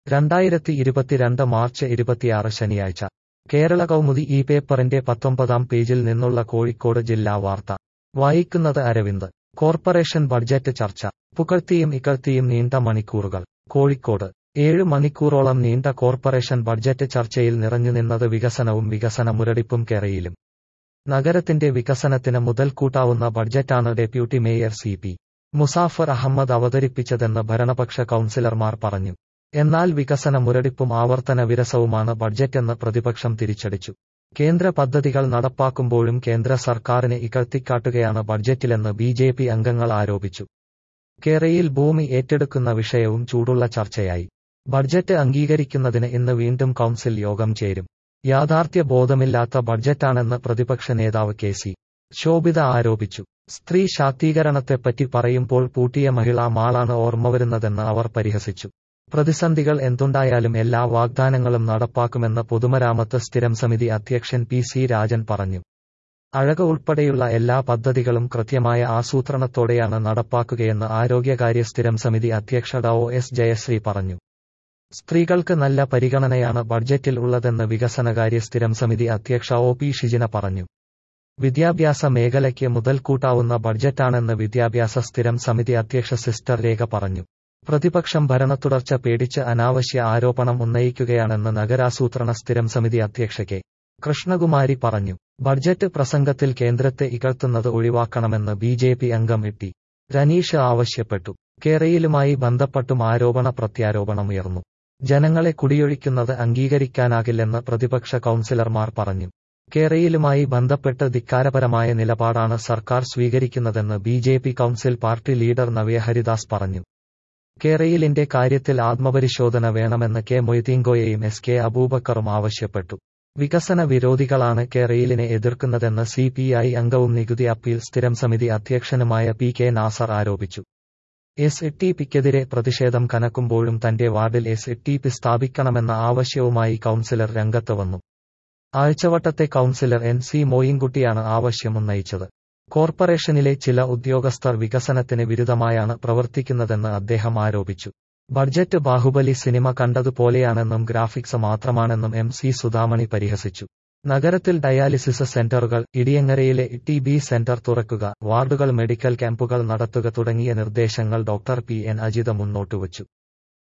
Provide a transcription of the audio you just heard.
രണ്ടായിരത്തി ഇരുപത്തിരണ്ട് മാർച്ച് ഇരുപത്തിയാറ് ശനിയാഴ്ച കേരള കൗമുദി ഈ പേപ്പറിന്റെ പത്തൊമ്പതാം പേജിൽ നിന്നുള്ള കോഴിക്കോട് ജില്ലാ വാർത്ത വായിക്കുന്നത് അരവിന്ദ് കോർപ്പറേഷൻ ബഡ്ജറ്റ് ചർച്ച പുകഴ്ത്തിയും ഇകഴ്ത്തിയും നീണ്ട മണിക്കൂറുകൾ കോഴിക്കോട് ഏഴ് മണിക്കൂറോളം നീണ്ട കോർപ്പറേഷൻ ബഡ്ജറ്റ് ചർച്ചയിൽ നിറഞ്ഞുനിന്നത് വികസനവും വികസന മുരടിപ്പും കേരയിലും നഗരത്തിന്റെ വികസനത്തിന് മുതൽക്കൂട്ടാവുന്ന ബഡ്ജറ്റാണ് deputy mayor C P Muzafar Ahammed അവതരിപ്പിച്ചതെന്ന് ഭരണപക്ഷ കൌൺസിലർമാർ പറഞ്ഞു എന്നാൽ വികസന മുരടിപ്പും ആവർത്തന വിരസവുമാണ് ബഡ്ജറ്റെന്ന് പ്രതിപക്ഷം തിരിച്ചടിച്ചു കേന്ദ്ര പദ്ധതികൾ നടപ്പാക്കുമ്പോഴും കേന്ദ്ര സർക്കാരിനെ ഇകഴ്ത്തിക്കാട്ടുകയാണ് ബഡ്ജറ്റിലെന്ന് ബി ജെ പി അംഗങ്ങൾ ആരോപിച്ചു കേരയിൽ ഭൂമി ഏറ്റെടുക്കുന്ന വിഷയവും ചൂടുള്ള ചർച്ചയായി ബഡ്ജറ്റ് അംഗീകരിക്കുന്നതിന് ഇന്ന് വീണ്ടും കൌൺസിൽ യോഗം ചേരും യാഥാർത്ഥ്യ ബോധമില്ലാത്ത ബഡ്ജറ്റാണെന്ന് പ്രതിപക്ഷ നേതാവ് കെ സി ശോഭിത ആരോപിച്ചു സ്ത്രീ ശാക്തീകരണത്തെപ്പറ്റി പറയുമ്പോൾ പൂട്ടിയ മഹിളാ മാളാണ് ഓർമ്മവരുന്നതെന്ന് അവർ പരിഹസിച്ചു പ്രതിസന്ധികൾ എന്തുണ്ടായാലും എല്ലാ വാഗ്ദാനങ്ങളും നടപ്പാക്കുമെന്ന് പൊതുമരാമത്ത് സ്ഥിരം സമിതി അധ്യക്ഷൻ പി സി രാജൻ പറഞ്ഞു അഴക ഉൾപ്പെടെയുള്ള എല്ലാ പദ്ധതികളും കൃത്യമായ ആസൂത്രണത്തോടെയാണ് നടപ്പാക്കുകയെന്ന് ആരോഗ്യകാര്യ സ്ഥിരം സമിതി അധ്യക്ഷ ഡോ എസ് ജയശ്രീ പറഞ്ഞു സ്ത്രീകൾക്ക് നല്ല പരിഗണനയാണ് ബഡ്ജറ്റിൽ ഉള്ളതെന്ന് വികസനകാര്യ സ്ഥിരം സമിതി അധ്യക്ഷ ഒ പി ഷിജിന പറഞ്ഞു വിദ്യാഭ്യാസ മേഖലയ്ക്ക് മുതൽക്കൂട്ടാവുന്ന ബഡ്ജറ്റാണെന്ന് വിദ്യാഭ്യാസ സ്ഥിരം സമിതി അധ്യക്ഷ സിസ്റ്റർ രേഖ പറഞ്ഞു പ്രതിപക്ഷം ഭരണത്തുടർച്ച പേടിച്ച് അനാവശ്യ ആരോപണം ഉന്നയിക്കുകയാണെന്ന് നഗരാസൂത്രണ സ്ഥിരം സമിതി അധ്യക്ഷ കെ കൃഷ്ണകുമാരി പറഞ്ഞു ബഡ്ജറ്റ് പ്രസംഗത്തിൽ കേന്ദ്രത്തെ ഇകഴ്ത്തുന്നത് ഒഴിവാക്കണമെന്ന് ബി ജെ പി അംഗം ഇട്ടി രനീഷ് ആവശ്യപ്പെട്ടു കേരയിലുമായി ബന്ധപ്പെട്ടും ആരോപണ പ്രത്യാരോപണമുയർന്നു ജനങ്ങളെ കുടിയൊഴിക്കുന്നത് അംഗീകരിക്കാനാകില്ലെന്ന് പ്രതിപക്ഷ കൌൺസിലർമാർ പറഞ്ഞു കേരയിലുമായി ബന്ധപ്പെട്ട് ധിക്കാരപരമായ നിലപാടാണ് സർക്കാർ സ്വീകരിക്കുന്നതെന്ന് B J P council party leader Navya Haridas പറഞ്ഞു കേരയിലിന്റെ കാര്യത്തിൽ ആത്മപരിശോധന വേണമെന്ന് കെ മൊയ്തീങ്കോയെയും എസ് കെ അബൂബക്കറും ആവശ്യപ്പെട്ടു വികസന വിരോധികളാണ് കേരയിലിനെ എതിർക്കുന്നതെന്ന് സി പി ഐ അംഗവും നികുതി അപ്പീൽ സ്ഥിരം സമിതി അധ്യക്ഷനുമായ പി കെ നാസർ ആരോപിച്ചു എസ് ഇ ടി പിക്കെതിരെ പ്രതിഷേധം കനക്കുമ്പോഴും തന്റെ വാർഡിൽ എസ് ഇ ടി പി സ്ഥാപിക്കണമെന്ന ആവശ്യവുമായി കൌൺസിലർ രംഗത്ത് വന്നു ആഴ്ചവട്ടത്തെ കൌൺസിലർ എൻ സി മോയിൻകുട്ടിയാണ് ആവശ്യമുന്നയിച്ചത് കോർപ്പറേഷനിലെ ചില ഉദ്യോഗസ്ഥർ വികസനത്തിന് വിരുദ്ധമായാണ് പ്രവർത്തിക്കുന്നതെന്ന് അദ്ദേഹം ആരോപിച്ചു ബഡ്ജറ്റ് ബാഹുബലി സിനിമ കണ്ടതുപോലെയാണെന്നും ഗ്രാഫിക്സ് മാത്രമാണെന്നും എം സി സുധാമണി പരിഹസിച്ചു നഗരത്തിൽ ഡയാലിസിസ് സെന്ററുകൾ ഇടിയങ്ങരയിലെ ടി ബി സെന്റർ തുറക്കുക വാർഡുകൾ മെഡിക്കൽ ക്യാമ്പുകൾ നടത്തുക തുടങ്ങിയ നിർദ്ദേശങ്ങൾ ഡോക്ടർ പി എൻ അജിത മുന്നോട്ടുവച്ചു